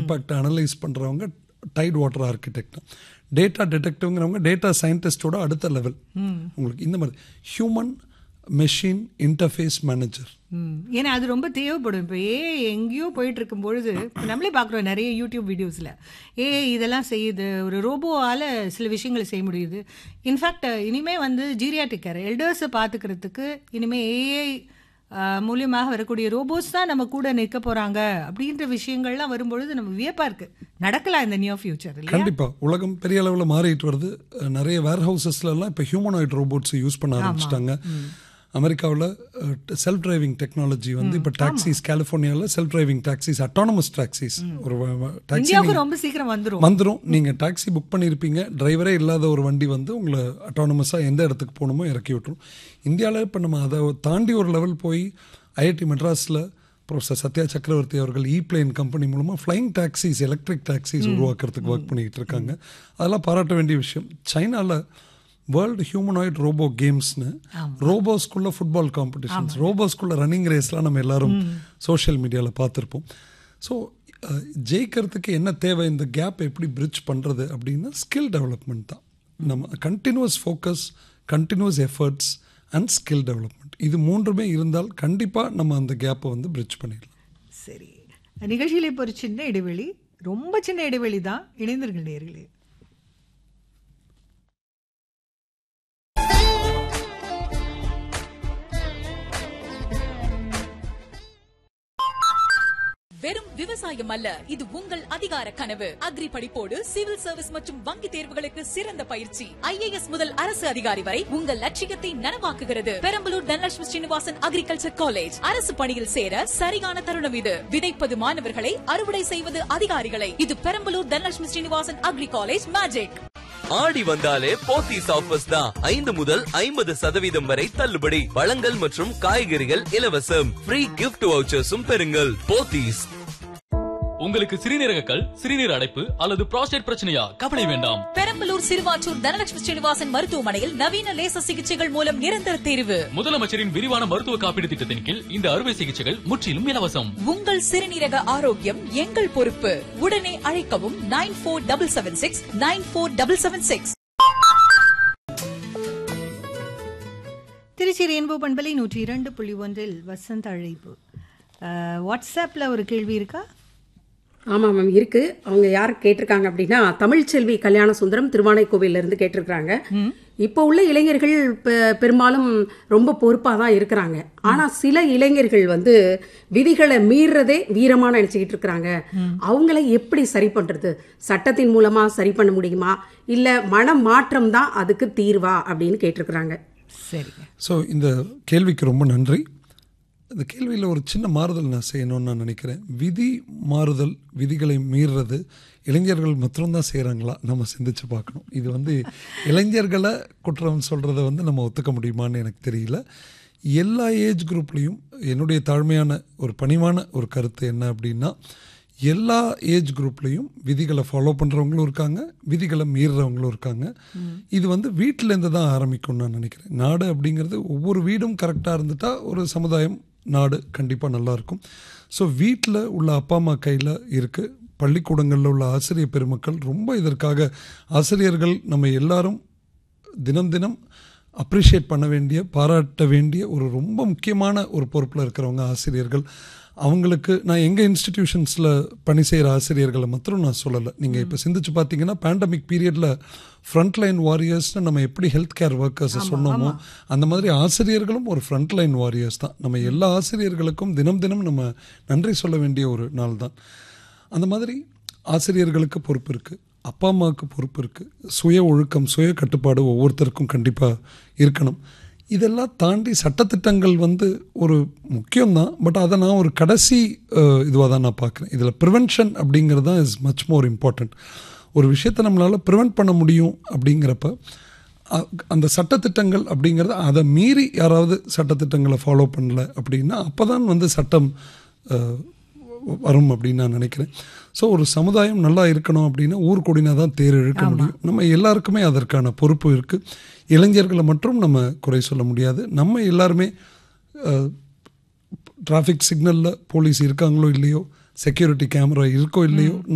Impact analyse பண்ணுறவங்க டைட் water architect data டிடெக்டிவ்ங்கிறவங்க டேட்டா சயின்டிஸ்டோட அடுத்த லெவல் உங்களுக்கு இந்த மாதிரி ஹியூமன் மெஷின் இன்டர்ஃபேஸ் மேனேஜர் ம். ஏன்னா அது ரொம்ப தேவைப்படும் இப்போ ஏ எங்கேயோ போயிட்டு இருக்கும் பொழுது இப்ப நம்மளே பார்க்குறோம் நிறைய யூடியூப் வீடியோஸில் ஏ இதெல்லாம் செய்யுது ஒரு ரோபோவால் சில விஷயங்களை செய்ய முடியுது இன்ஃபேக்ட் இனிமே வந்து ஜீரியாட்டிக் கேர் எல்டர்ஸை பார்த்துக்கிறதுக்கு இனிமே ஏஐ மூலியமாக வரக்கூடிய ரோபோஸ் தான் நம்ம கூட நிற்க போகிறாங்க அப்படின்ற விஷயங்கள்லாம் வரும்பொழுது நம்ம வியப்பாக இருக்கு நடக்கலாம் இந்த நியர் ஃபியூச்சர் இல்லையா கண்டிப்பா உலகம் பெரிய அளவில் மாறிட்டு வருது அஹ் நிறைய வேர் எல்லாம் இப்போ ஹியூமனாய்ட் ரோபோட்ஸ் யூஸ் பண்ண ஆரம்பிச்சிட்டாங்க அமெரிக்காவில் செல்ஃப் டிரைவிங் டெக்னாலஜி வந்து இப்போ டாக்ஸிஸ் கலிஃபோர்னியாவில் self driving taxis autonomous taxis ஒரு டாக்ஸி இந்தியாவுக்கு ரொம்ப சீக்கிரம் வந்துரும் வந்துடும் நீங்கள் டாக்ஸி புக் பண்ணியிருப்பீங்க டிரைவரே இல்லாத ஒரு வண்டி வந்து உங்களை அட்டானமஸாக எந்த இடத்துக்கு போகணுமோ இறக்கி விட்டுரும் இந்தியாவில் இப்போ நம்ம அதை தாண்டி ஒரு லெவல் போய் ஐஐடி மெட்ராஸில் ப்ரொஃபஸர் சத்யா சக்கரவர்த்தி அவர்கள் இ பிளேன் கம்பெனி மூலமாக ஃப்ளைங் டாக்ஸிஸ் எலக்ட்ரிக் டாக்ஸிஸ் உருவாக்குறதுக்கு ஒர்க் பண்ணிக்கிட்டு இருக்காங்க அதெல்லாம் பாராட்ட வேண்டிய விஷயம் சைனாவில் வேர்ல்டு ஹியூமனாய்ட் ரோபோ கேம்ஸ்னு ரோபோஸ்குள்ள ஃபுட்பால் காம்படிஷன்ஸ் ரோபோஸ்குள்ள ரன்னிங் ரேஸ்லாம் நம்ம எல்லாரும் சோஷியல் மீடியாவில் பார்த்துருப்போம் ஸோ ஜெயிக்கிறதுக்கு என்ன தேவை இந்த கேப் எப்படி பிரிட்ஜ் பண்ணுறது அப்படின்னா ஸ்கில் டெவலப்மெண்ட் தான் நம்ம continuous focus continuous efforts and skill development இது மூன்றுமே இருந்தால் கண்டிப்பாக நம்ம அந்த கேப்பை வந்து பிரிட்ஜ் பண்ணிடலாம் சரி நிகழ்ச்சியில் இப்போ ஒரு சின்ன இடைவெளி ரொம்ப சின்ன இடைவெளி தான் இணைந்திருங்கள் நேர்களே வெறும் விவசாயம் அல்ல இது உங்கள் அதிகார கனவு அக்ரி படிப்போடு சிவில் சர்வீஸ் மற்றும் வங்கி தேர்வுகளுக்கு சிறந்த பயிற்சி ஐஏஎஸ் முதல் அரசு அதிகாரி வரை உங்கள் லட்சியத்தை நனவாக்குகிறது பெரம்பலூர் தனலட்சுமி ஸ்ரீனிவாசன் அக்ரிகல்ச்சர் காலேஜ் அரசு பணியில் சேர சரியான தருணம் இது விதைப்பது மாணவர்களை அறுவடை செய்வது அதிகாரிகளை இது Perambalur Dhanalakshmi Srinivasan agri college magic ஆடி வந்தாலே போத்தீஸ் ஆஃபர்ஸ் தான் ஐந்து முதல் ஐம்பது சதவீதம் வரை தள்ளுபடி பழங்கள் மற்றும் காய்கறிகள் இலவசம் ஃப்ரீ கிஃப்ட் வவுச்சர்ஸும் பெறுங்கள் போத்தீஸ் உங்களுக்கு சிறுநீரக கல் சிறுநீர் அடைப்பு அல்லது புரோஸ்டேட் பிரச்சனையா கவலை வேண்டாம் பெரம்பலூர் சிறுவாச்சூர் தனலட்சுமி ஸ்ரீனிவாசன் மருத்துவமனையில் நவீன லேசர் சிகிச்சைகள் மூலம் நிரந்தர தீர்வு முதலமைச்சரின் விரிவான மருத்துவ காப்பீடு திட்டத்தின் கீழ் இந்த அறுவை சிகிச்சைகள் முற்றிலும் இலவசம் உங்கள் சிறுநீரக ஆரோக்கியம் எங்கள் பொறுப்பு உடனே அழைக்கவும் nine four double seven six nine four double seven six Trichy rainbow பண்பலை நூற்றி இரண்டு புள்ளி ஒன்றில் வசந்த அழைப்பு அஹ், வாட்ஸ்அப்ல ஒரு கேள்வி இருக்கா ஆமாம் மேம் இருக்கு அவங்க யார் கேட்டிருக்காங்க அப்படின்னா தமிழ்ச்செல்வி கல்யாண சுந்தரம் திருவானைக்கோவில்ல இருந்து கேட்டிருக்காங்க இப்போ உள்ள இளைஞர்கள் பெ- பெரும்பாலும் ரொம்ப பொறுப்பாக தான் இருக்கிறாங்க ஆனா சில இளைஞர்கள் வந்து விதிகளை மீறதே வீரமா நினைச்சுக்கிட்டு இருக்கிறாங்க அவங்கள எப்படி சரி பண்றது சட்டத்தின் மூலமா சரி பண்ண முடியுமா இல்ல மன மாற்றம் தான் அதுக்கு தீர்வா அப்படின்னு கேட்டிருக்கிறாங்க சரிங்க ஸோ இந்த கேள்விக்கு ரொம்ப நன்றி இந்த கேள்வியில் ஒரு சின்ன மாறுதல் நான் செய்யணும்னு நான் நினைக்கிறேன் விதி மாறுதல் விதிகளை மீறுறது இளைஞர்கள் மாத்திரம்தான் செய்கிறாங்களா நம்ம சிந்திச்சு பார்க்கணும் இது வந்து இளைஞர்களை குற்றம் சொல்கிறத வந்து நம்ம ஒத்துக்க முடியுமான்னு எனக்கு தெரியல எல்லா ஏஜ் குரூப்லேயும் என்னுடைய தாழ்மையான ஒரு பணிவான ஒரு கருத்து என்ன அப்படின்னா எல்லா ஏஜ் குரூப்லேயும் விதிகளை ஃபாலோ பண்ணுறவங்களும் இருக்காங்க விதிகளை மீறுறவங்களும் இருக்காங்க இது வந்து வீட்டிலேருந்து தான் ஆரம்பிக்கும்னு நான் நினைக்கிறேன் நாடு அப்படிங்கிறது ஒவ்வொரு வீடும் கரெக்டாக இருந்துட்டா ஒரு சமுதாயம் நாடு கண்டிப்பாக நல்லாயிருக்கும் ஸோ வீட்டில் உள்ள அப்பா அம்மா கையில் இருக்குது பள்ளிக்கூடங்களில் உள்ள ஆசிரியர் பெருமக்கள் ரொம்ப இதற்காக ஆசிரியர்கள் நம்ம எல்லாரும் தினம் தினம் அப்ரிஷியேட் பண்ண வேண்டிய பாராட்ட வேண்டிய ஒரு ரொம்ப முக்கியமான ஒரு பொறுப்பில் இருக்கிறவங்க ஆசிரியர்கள் அவங்களுக்கு நான் எங்கள் இன்ஸ்டிடியூஷன்ஸில் பணி செய்கிற ஆசிரியர்களை மாத்திரம் நான் சொல்லலை நீங்கள் இப்போ சிந்திச்சு பார்த்தீங்கன்னா பேண்டமிக் பீரியடில் ஃப்ரண்ட்லைன் வாரியர்ஸ்னு நம்ம எப்படி ஹெல்த் கேர் ஒர்க்கர்ஸை சொன்னோமோ அந்த மாதிரி ஆசிரியர்களும் ஒரு ஃப்ரண்ட்லைன் வாரியர்ஸ் தான் நம்ம எல்லா ஆசிரியர்களுக்கும் தினம் தினம் நம்ம நன்றி சொல்ல வேண்டிய ஒரு நாள் தான் அந்த மாதிரி ஆசிரியர்களுக்கு பொறுப்பு இருக்குது அப்பா அம்மாவுக்கு பொறுப்பு இருக்குது சுய ஒழுக்கம் சுய கட்டுப்பாடு ஒவ்வொருத்தருக்கும் கண்டிப்பாக இருக்கணும் இதெல்லாம் தாண்டி சட்டத்திட்டங்கள் வந்து ஒரு முக்கியம்தான் பட் அதை நான் ஒரு கடைசி இதுவாக தான் நான் பார்க்குறேன் இதில் ப்ரிவென்ஷன் அப்படிங்கிறது தான் இஸ் மச் மோர் இம்பார்ட்டண்ட் ஒரு விஷயத்தை நம்மளால் ப்ரிவென்ட் பண்ண முடியும் அப்படிங்கிறப்ப அ- அந்த சட்டத்திட்டங்கள் அப்படிங்கிறது அதை மீறி யாராவது சட்டத்திட்டங்களை ஃபாலோ பண்ணல அப்படின்னா அப்போ தான் வந்து சட்டம் அஹ், வரும் அப்படின்னு நான் நினைக்கிறேன் ஸோ ஒரு சமுதாயம் நல்லா இருக்கணும் அப்படின்னா ஊர் கூடினா தான் தேர் இழுக்க முடியும் நம்ம எல்லாருக்குமே அதற்கான பொறுப்பு இருக்குது இளைஞர்களை மட்டும் நம்ம குறை சொல்ல முடியாது நம்ம எல்லாருமே டிராஃபிக் சிக்னலில் போலீஸ் இருக்காங்களோ இல்லையோ செக்யூரிட்டி கேமரா இருக்கோ இல்லையோ